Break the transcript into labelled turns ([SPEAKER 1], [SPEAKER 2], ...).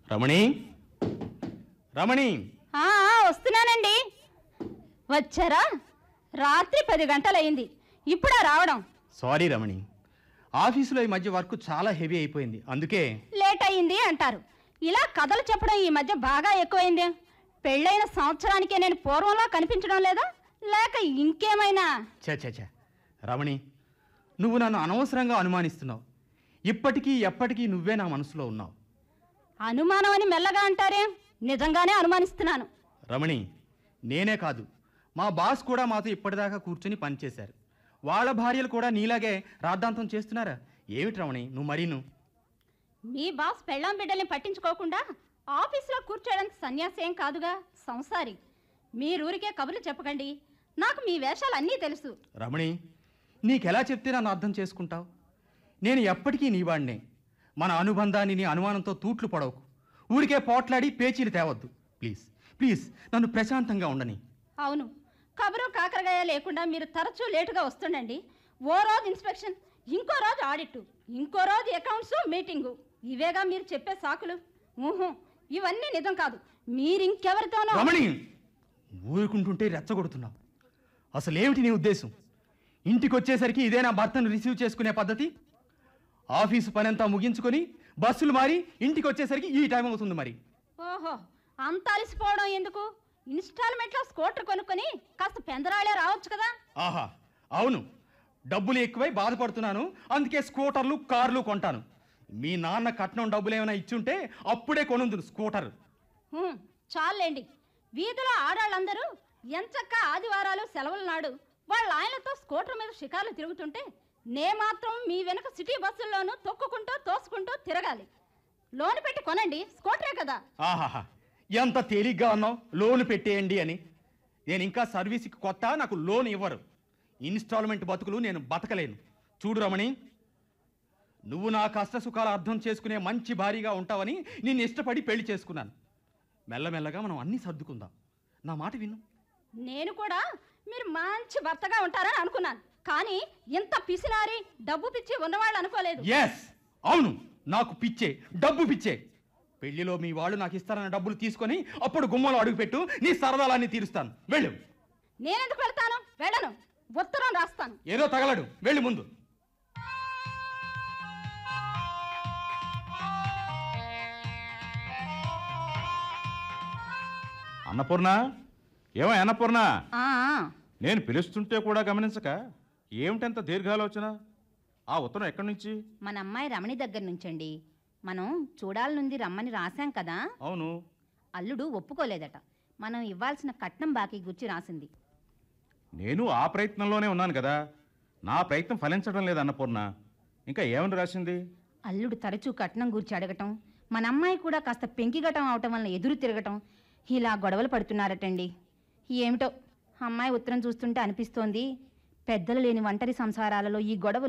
[SPEAKER 1] రమణి రమణి
[SPEAKER 2] ఆ, ఆ, వస్తున్నానండి వచ్చారా రాత్రి పది గంటలయింది ఇప్పుడా రావడం
[SPEAKER 1] సారీ రమణి ఆఫీసులో ఈ మధ్య వర్క్ చాలా హెవీ అయిపోయింది అందుకే
[SPEAKER 2] లేట్ అయింది అంటారు ఇలా కథలు చెప్పడం ఈ మధ్య బాగా ఎక్కువైంది పెళ్ళైన సంవత్సరానికే నేను పూర్వంలో కనిపించడం లేదా లేక ఇంకేమైనా
[SPEAKER 1] చే చే చే రమణి నువ్వు నన్ను అనవసరంగా అనుమానిస్తున్నావు ఇప్పటికీ ఎప్పటికీ నువ్వే నా మనసులో ఉన్నావు
[SPEAKER 2] అనుమానం అని మెల్లగా అంటారే నిజంగానే అనుమానిస్తున్నాను
[SPEAKER 1] రమణి నేనే కాదు మా బాస్ కూడా మాతో ఇప్పటిదాకా కూర్చొని పనిచేశారు వాళ్ళ భార్యలు కూడా నీలాగే రాద్ధాంతం చేస్తున్నారా ఏమిటి రమణి నువ్వు మరీను
[SPEAKER 2] మీ బాస్ పెళ్ళాం బిడ్డల్ని పట్టించుకోకుండా ఆఫీసులో కూర్చోడానికి సన్యాసేం కాదుగా సంసారి మీరూరికే కబుర్లు చెప్పకండి నాకు మీ వేషాలు అన్నీ తెలుసు
[SPEAKER 1] రమణి నీకెలా చెప్తే నన్ను అర్థం చేసుకుంటావు నేను ఎప్పటికీ నీ వాడినే మన అనుబంధాన్ని నీ అనుమానంతో తూట్లు పడవకు ఊరికే పోట్లాడి పేచీలు తేవద్దు ప్లీజ్ ప్లీజ్ నన్ను ప్రశాంతంగా ఉండని
[SPEAKER 2] అవును కబురు కాకరగాయ లేకుండా మీరు తరచూ లేటుగా వస్తుండండి ఓ రోజు ఇన్స్పెక్షన్ ఇంకో రోజు ఆడిట్ ఇంకో రోజు అకౌంట్స్ మీటింగు ఇవేగా మీరు చెప్పే సాకులు ఊహు ఇవన్నీ నిజం కాదు మీరింకెవరితోనో
[SPEAKER 1] రమణి ఊరుకుంటుంటే రెచ్చగొడుతున్నావు అసలు ఏమిటి నీ ఉద్దేశం ఇంటికి వచ్చేసరికి ఇదే నా భర్తను రిసీవ్ చేసుకునే పద్ధతి ఆఫీసు పని అంతా ముగించుకొని బస్సులు మారి ఇంటికి వచ్చేసరికి ఈ టైం అవుతుంది మరి
[SPEAKER 2] ఓహో అంత అలసిపోవడం ఎందుకు ఇన్స్టాల్మెంట్లో స్కూటర్ కొనుక్కొని కాస్త పెందరాళే రావచ్చు కదా
[SPEAKER 1] ఆహా అవును డబ్బులు ఎక్కువై బాధపడుతున్నాను అందుకే స్కూటర్లు కార్లు కొంటాను మీ నాన్న కట్నం డబ్బులు ఏమైనా ఇచ్చుంటే అప్పుడే కొనుందును స్కూటర్
[SPEAKER 2] హ్మ్, చాలండి వీధిలో ఆడాళ్ళందరూ ఎంచక్క ఆదివారాలు సెలవుల నాడు వాళ్ళ ఆయనతో స్కూటర్ మీద షికార్లు తిరుగుతుంటే నే మాత్రం మీ వెనక సిటీ బస్సుల్లోనూ తొక్కుకుంటూ తోసుకుంటూ తిరగాలి లోన్ పెట్టి కొనండి స్కూటరే కదా
[SPEAKER 1] ఆహాహా ఎంత తేలిగ్గా ఉన్నావు లోన్ పెట్టేయండి అని నేను ఇంకా సర్వీస్కి కొత్త నాకు లోన్ ఇవ్వరు ఇన్స్టాల్మెంట్ బతుకులు నేను బతకలేను చూడు రమణి నువ్వు నా కష్ట సుఖాలు అర్థం చేసుకునే మంచి భారీగా ఉంటావని నిన్ను ఇష్టపడి పెళ్లి చేసుకున్నాను మెల్లమెల్లగా మనం అన్నీ సర్దుకుందాం నా మాట విను
[SPEAKER 2] నేను కూడా మీరు మంచి భర్తగా ఉంటారని అనుకున్నాను కానీ ఇంత పిసినారి డబ్బు పిచ్చి ఉన్నవాళ్ళు అనుకోలేదు
[SPEAKER 1] ఎస్ అవును నాకు పిచ్చే డబ్బు పిచ్చే పెళ్లిలో మీ వాళ్ళు నాకు ఇస్తారన్న డబ్బులు తీసుకొని అప్పుడు గుమ్మలో అడుగుపెట్టు నీ సరదాలన్నీ తీరుస్తాను వెళ్ళు
[SPEAKER 2] నేనెందుకు వెళ్తాను వెళ్ళను ఉత్తరం రాస్తాను
[SPEAKER 1] ఏదో తగలడు వెళ్ళు ముందు
[SPEAKER 3] అన్నపూర్ణ ఏమో అన్నపూర్ణ
[SPEAKER 2] ఆ, ఆ.
[SPEAKER 3] నేను పిలుస్తుంటే కూడా గమనించక ఏమిటంత దీర్ఘాలోచన ఆ ఉత్తరం ఎక్కడి నుంచి
[SPEAKER 4] మన అమ్మాయి రమణి దగ్గర నుంచండి మనం చూడాలనుంది రమ్మని రాశాం కదా
[SPEAKER 3] అవును
[SPEAKER 4] అల్లుడు ఒప్పుకోలేదట మనం ఇవ్వాల్సిన కట్నం బాకీ గుర్చి రాసింది
[SPEAKER 3] నేను ఆ ప్రయత్నంలోనే ఉన్నాను కదా నా ప్రయత్నం ఫలించడం లేదు అన్నపూర్ణ ఇంకా ఏమని రాసింది
[SPEAKER 4] అల్లుడు తరచూ కట్నం గురించి అడగటం మన అమ్మాయి కూడా కాస్త పెంకిగటం అవటం వలన ఎదురు తిరగటం ఇలా గొడవలు పడుతున్నారటండి ఏమిటో అమ్మాయి ఉత్తరం చూస్తుంటే అనిపిస్తోంది పెద్దలు లేని ఒంటరి సంసారాలలో ఈ గొడవలు